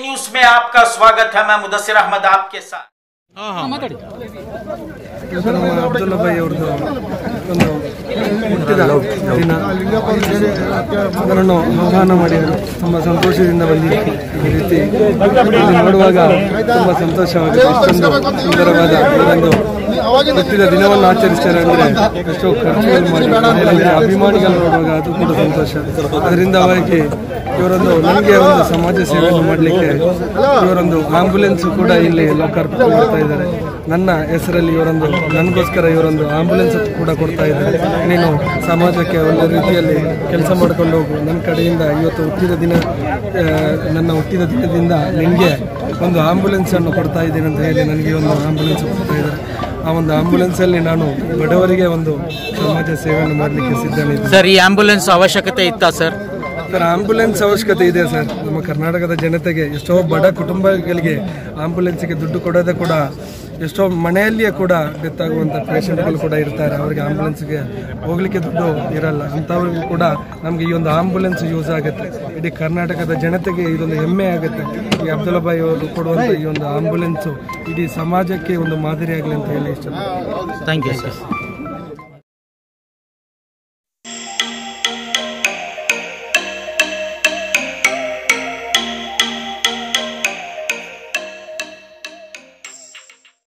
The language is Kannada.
न्यूज में आपका स्वागत है मैं मुदस्सिर अहमद आपके साथ ಇವತ್ತು ನಮ್ಮ ಅಬ್ದುಲ್ಲಾ ಭಾಯಿ ಅವ್ರದ್ದು ಒಂದು ಹುಟ್ಟಿದ ದಿನ ಅದನ್ನು ಆಹ್ವಾನ ಮಾಡಿದರು ತುಂಬ ಸಂತೋಷದಿಂದ ಬಂದಿತ್ತು ಈ ರೀತಿ ಇಲ್ಲಿ ನೋಡುವಾಗ ತುಂಬ ಸಂತೋಷವಾಗಿದೆ ಇಷ್ಟೊಂದು ಸುಂದರವಾದ ಒಂದು ಹುಟ್ಟಿದ ದಿನವನ್ನು ಆಚರಿಸ್ತಾರೆ ಅಂದರೆ ಎಷ್ಟೋ ಖರ್ಚುಗಳು ಮಾಡಿ ಮನೆಯಲ್ಲಿ ಅಭಿಮಾನಿಗಳು ನೋಡುವಾಗ ಅದು ಕೂಡ ಸಂತೋಷ ಅದರಿಂದ ಅವರಿಗೆ ಇವರೊಂದು ನನಗೆ ಒಂದು ಸಮಾಜ ಸೇವೆಯನ್ನು ಮಾಡಲಿಕ್ಕೆ ಇವರೊಂದು ಆಂಬುಲೆನ್ಸ್ ಕೂಡ ಇಲ್ಲಿ ಲೋಕಾರ್ಪಣೆ ಮಾಡ್ತಾ ಇದ್ದಾರೆ ನನ್ನ ಹೆಸರಲ್ಲಿ ಇವರೊಂದು ನನಗೋಸ್ಕರ ಇವರೊಂದು ಆಂಬುಲೆನ್ಸ್ ಕೂಡ ಕೊಡ್ತಾ ಇದ್ದಾರೆ ನೀನು ಸಮಾಜಕ್ಕೆ ಒಳ್ಳೆ ರೀತಿಯಲ್ಲಿ ಕೆಲಸ ಮಾಡ್ಕೊಂಡು ಹೋಗು ನನ್ನ ಕಡೆಯಿಂದ ಇವತ್ತು ಹುಟ್ಟಿದ ದಿನ ಆ, ನನ್ನ ಹುಟ್ಟಿದ ದಿನದಿಂದ ನಿನಗೆ ಒಂದು ಆಂಬುಲೆನ್ಸನ್ನು ಕೊಡ್ತಾ ಇದ್ದೀನಿ ಅಂತ ಹೇಳಿ ನನಗೆ ಒಂದು ಆಂಬುಲೆನ್ಸ್ ಕೊಡ್ತಾ ಇದ್ದಾರೆ ಆ ಒಂದು ಆಂಬುಲೆನ್ಸಲ್ಲಿ ನಾನು ಬಡವರಿಗೆ ಒಂದು ಸಮಾಜ ಸೇವೆಯನ್ನು ಮಾಡಲಿಕ್ಕೆ ಸಿದ್ಧನಿದ್ದೆ ಸರ್ ಈ ಆಂಬ್ಯುಲೆನ್ಸ್ ಅವಶ್ಯಕತೆ ಇತ್ತಾ ಸರ್ ಸರ್ ಆಂಬುಲೆನ್ಸ್ ಅವಶ್ಯಕತೆ ಇದೆ ಸರ್ ನಮ್ಮ ಕರ್ನಾಟಕದ ಜನತೆಗೆ ಎಷ್ಟೋ ಬಡ ಕುಟುಂಬಗಳಿಗೆ ಆಂಬುಲೆನ್ಸ್ಗೆ ದುಡ್ಡು ಕೊಡೋದೇ ಕೂಡ ಎಷ್ಟೋ ಮನೆಯಲ್ಲಿಯೇ ಕೂಡ ಡೆತ್ ಆಗುವಂಥ ಪೇಷಂಟ್ಗಳು ಕೂಡ ಇರ್ತಾರೆ ಅವರಿಗೆ ಆಂಬುಲೆನ್ಸ್ಗೆ ಹೋಗ್ಲಿಕ್ಕೆ ದುಡ್ಡು ಇರಲ್ಲ ಅಂಥವ್ರಿಗೂ ಕೂಡ ನಮಗೆ ಈ ಒಂದು ಆಂಬುಲೆನ್ಸ್ ಯೂಸ್ ಆಗುತ್ತೆ ಇಡೀ ಕರ್ನಾಟಕದ ಜನತೆಗೆ ಇದೊಂದು ಹೆಮ್ಮೆ ಆಗುತ್ತೆ ಈ ಅಬ್ದುಲ್ಲಾಬಾಯಿ ಅವರು ಕೊಡುವಂಥ ಈ ಒಂದು ಆಂಬುಲೆನ್ಸು ಇಡೀ ಸಮಾಜಕ್ಕೆ ಒಂದು ಮಾದರಿ ಆಗಲಿ ಅಂತ ಹೇಳಿ ಇಷ್ಟ ಥ್ಯಾಂಕ್ ಯು ಸರ್